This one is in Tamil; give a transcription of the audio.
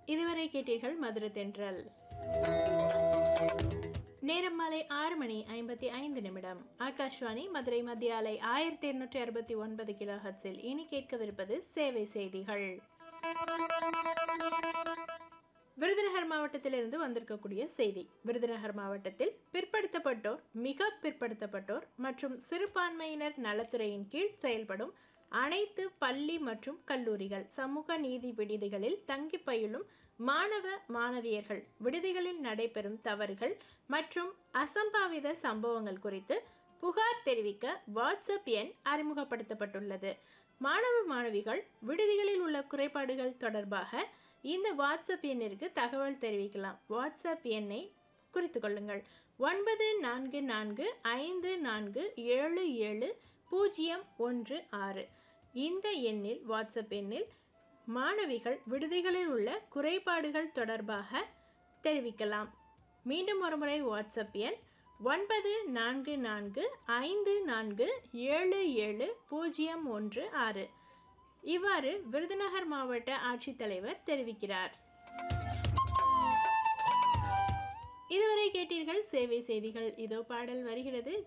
இதுவரை கேட்டீர்கள் மதுர தென்றல் நேரம் மாலை ஆறு மணி ஐம்பத்தி ஐந்து நிமிடம் ஆகாஷ்வாணி மதுரை மத்திய அலை ஆயிரத்தி இருநூற்றி அறுபத்தி ஒன்பது கிலோ ஹட்ஸில் இனி கேட்கவிருப்பது சேவை செய்திகள் விருதுநகர் மாவட்டத்திலிருந்து வந்திருக்கக்கூடிய செய்தி விருதுநகர் மாவட்டத்தில் பிற்படுத்தப்பட்டோர் மிக பிற்படுத்தப்பட்டோர் மற்றும் சிறுபான்மையினர் நலத்துறையின் கீழ் செயல்படும் அனைத்து பள்ளி மற்றும் கல்லூரிகள் சமூக நீதி விடுதிகளில் தங்கி பயிலும் மாணவ மாணவியர்கள் விடுதிகளில் நடைபெறும் தவறுகள் மற்றும் அசம்பாவித சம்பவங்கள் குறித்து புகார் தெரிவிக்க வாட்ஸ்அப் எண் அறிமுகப்படுத்தப்பட்டுள்ளது மாணவ மாணவிகள் விடுதிகளில் உள்ள குறைபாடுகள் தொடர்பாக இந்த வாட்ஸ்அப் எண்ணிற்கு தகவல் தெரிவிக்கலாம் வாட்ஸ்அப் எண்ணை குறித்து கொள்ளுங்கள் ஒன்பது நான்கு நான்கு ஐந்து நான்கு ஏழு ஏழு பூஜ்ஜியம் ஒன்று ஆறு இந்த எண்ணில் வாட்ஸ்அப் எண்ணில் மாணவிகள் விடுதிகளில் உள்ள குறைபாடுகள் தொடர்பாக தெரிவிக்கலாம் மீண்டும் ஒருமுறை வாட்ஸ்அப் எண் ஒன்பது நான்கு நான்கு ஐந்து நான்கு ஏழு ஏழு பூஜ்ஜியம் ஒன்று ஆறு இவ்வாறு விருதுநகர் மாவட்ட ஆட்சித்தலைவர் தெரிவிக்கிறார் இதுவரை கேட்டீர்கள் சேவை செய்திகள் இதோ பாடல் வருகிறது